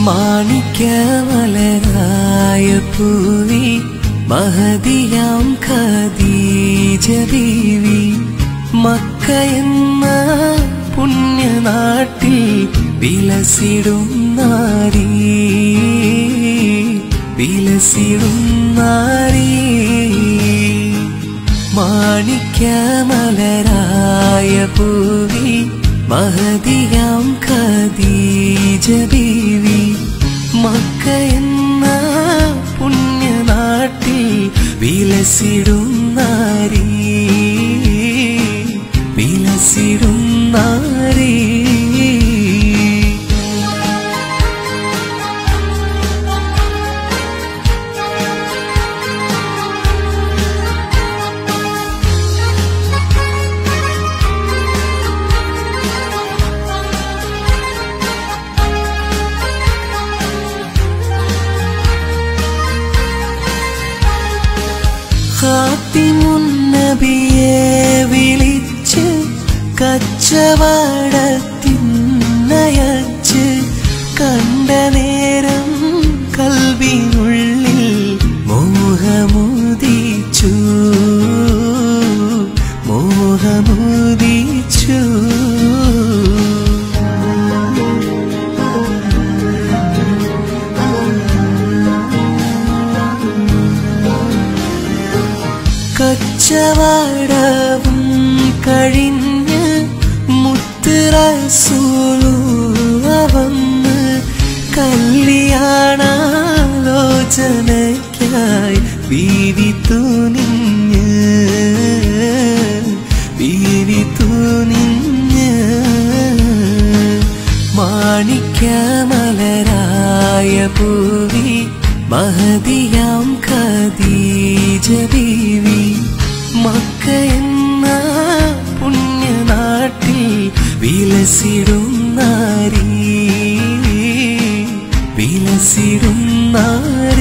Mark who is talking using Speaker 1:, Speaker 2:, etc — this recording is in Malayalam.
Speaker 1: മാണിക്യമലരായ പൂവി മഹതിയാം ഖദീജ ബീവി മക്ക എന്ന പുണ്യനാട്ടിൽ വിലസിടും നാരീ വിലസിടും നാരീ മാണിക്യമലരായ പൂവി മഹതിയാം ഖദീജ ബീവി മക്ക എന്ന പുണ്യനാട്ടിൽ വിലസിടും നാരീ വിലസിടും നാരീ ഹാത്തിമുന്നബിയെ വിളിച്ച് കച്ചവടത്തിന്നയച്ച് കണ്ട നേരം കൽവിനുള്ളിൽ മോഹമുദിച്ചു മോഹമുദിച്ചു കച്ചവടവും കഴിഞ്ഞ് മുത്തുറസൂളുവ വന്ന് കല്യാണാലോചനയ്ക്കായി വീതി തുനിഞ്ഞ് വീതി തുനിഞ്ഞ് മാണിക്യമലരായ പൂവി മഹതിയാം ഖദീജ ബീവി മക്ക എന്ന പുണ്യനാട്ടിൽ വിലസിടും നാരീ വിലസിടും നാരീ